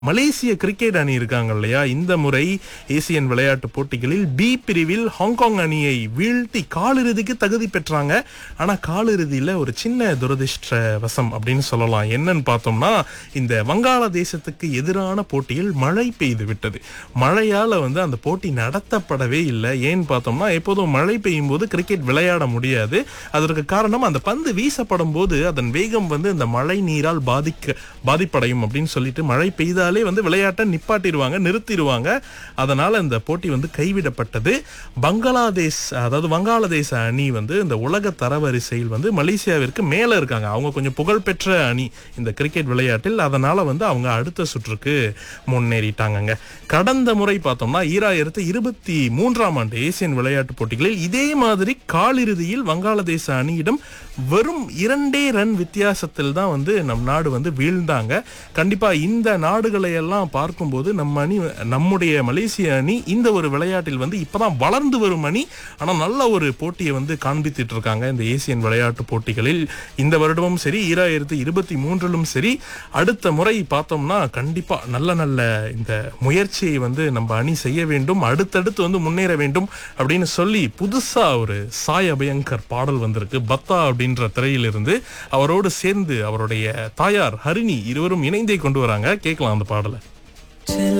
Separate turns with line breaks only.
மலேசிய cricket அணி இருக்காங்க இல்லையா இந்த முறை ஏசியன் விளையாட்டு போட்டிகளில் பி பிரிவில் ஹாங்காங் அணியை வீழ்த்தி காலிறுதிக்கு தகுதி பெற்றாங்க ஆனா காலிறுதியில ஒரு சின்ன துரதிர்ஷ்ட வசம் அப்படின்னு சொல்லலாம் என்னன்னு பார்த்தோம்னா இந்த வங்காளதேசத்துக்கு எதிரான போட்டியில் மழை பெய்து விட்டது மழையால வந்து அந்த போட்டி நடத்தப்படவே இல்லை ஏன்னு பார்த்தோம்னா எப்போதும் மழை பெய்யும் போது கிரிக்கெட் விளையாட முடியாது அதற்கு காரணம் அந்த பந்து வீசப்படும் போது அதன் வேகம் வந்து இந்த மழை நீரால் பாதிக்க பாதிப்படையும் அப்படின்னு சொல்லிட்டு மழை பெய்தாலே வந்து விளையாட்டை நிப்பாட்டிடுவாங்க நிறுத்திடுவாங்க அதனால இந்த போட்டி வந்து கைவிடப்பட்டது பங்களாதேஷ் அதாவது வங்காளதேச அணி வந்து இந்த உலக தரவரிசையில் வந்து மலேசியாவிற்கு மேல இருக்காங்க அவங்க கொஞ்சம் புகழ்பெற்ற அணி இந்த கிரிக்கெட் விளையாட்டில் அதனால வந்து அவங்க அடுத்த சுற்றுக்கு முன்னேறிட்டாங்கங்க கடந்த முறை பார்த்தோம்னா ஈராயிரத்து இருபத்தி மூன்றாம் ஆண்டு ஏசியன் விளையாட்டு போட்டிகளில் இதே மாதிரி காலிறுதியில் வங்காளதேச அணியிடம் வெறும் இரண்டே ரன் வித்தியாசத்தில் தான் வந்து நம் நாடு வந்து வீழ்ந்தாங்க கண்டிப்பா இந்த நாடுகளை எல்லாம் பார்க்கும்போது நம்ம அணி நம்முடைய மலேசிய அணி இந்த ஒரு விளையாட்டில் வந்து இப்பதான் வளர்ந்து வரும் அணி ஆனா நல்ல ஒரு போட்டியை வந்து காண்பித்துட்டு இருக்காங்க இந்த ஏசியன் விளையாட்டு போட்டிகளில் இந்த வருடமும் சரி ஈராயிரத்தி இருபத்தி மூன்றிலும் சரி அடுத்த முறை பார்த்தோம்னா கண்டிப்பா நல்ல நல்ல இந்த முயற்சியை வந்து நம்ம அணி செய்ய வேண்டும் அடுத்தடுத்து வந்து முன்னேற வேண்டும் அப்படின்னு சொல்லி புதுசா ஒரு சாய் அபயங்கர் பாடல் வந்திருக்கு பத்தா அப்படின்ற திரையிலிருந்து அவரோடு சேர்ந்து அவருடைய தாயார் ஹரிணி இருவரும் இணைந்தே கொண்டு வராங்க கேட்கலாம் அந்த பாடலை
செல்ல